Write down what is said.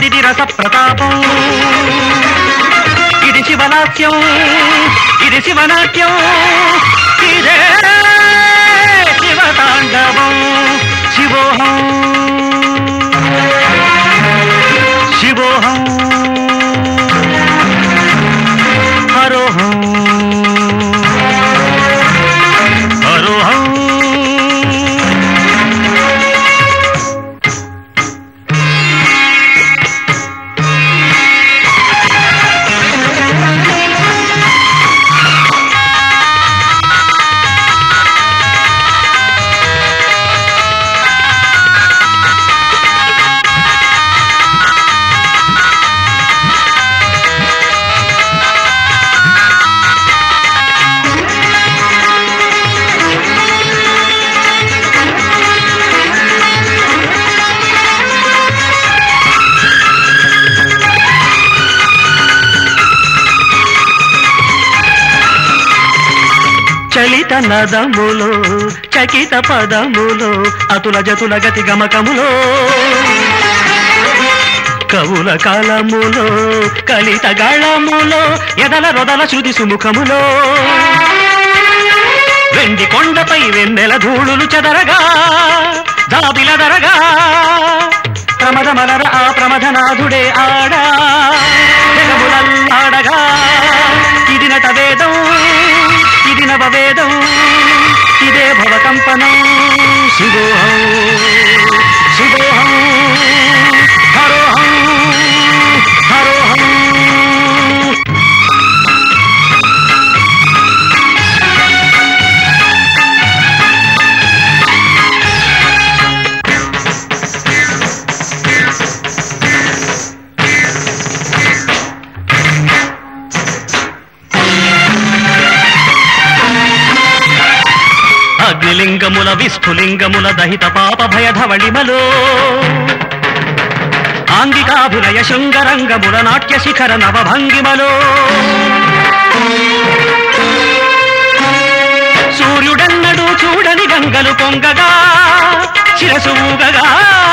ఇదిది రస ప్రతాపం ఇది శివనాట్యం ఇది శివనాట్యం ఇదే శివతాండవం శివోహం శివోహం హరోహం హరోహం చలిత నదములో చకిత పదములో అతుల జతుల గతి గమకములో కవుల కాలములో కలిత గళములో ఎదల రొదల శృతి సుముఖములో వెండి కొండపై వెన్నెల ధూళులు చెదరగా దాబిలదరగా ప్రమదమలర ఆ ప్రమథనాథుడే ఆడా జగములల్లాడగా ఇది నట వేదం ఇది నవవేదం ఇదే భవకంపనం శివోహం శివోహం హరోహం హరోహం అగ్నిలింగముల విస్ఫులింగముల దహిత పాప భయధవళిమలో ఆంగికాభినయ శృంగరంగముల నాట్య శిఖర నవభంగిమలో సూర్యుడన్నడు చూడని గంగలు పొంగగా శిరసు ఊగగా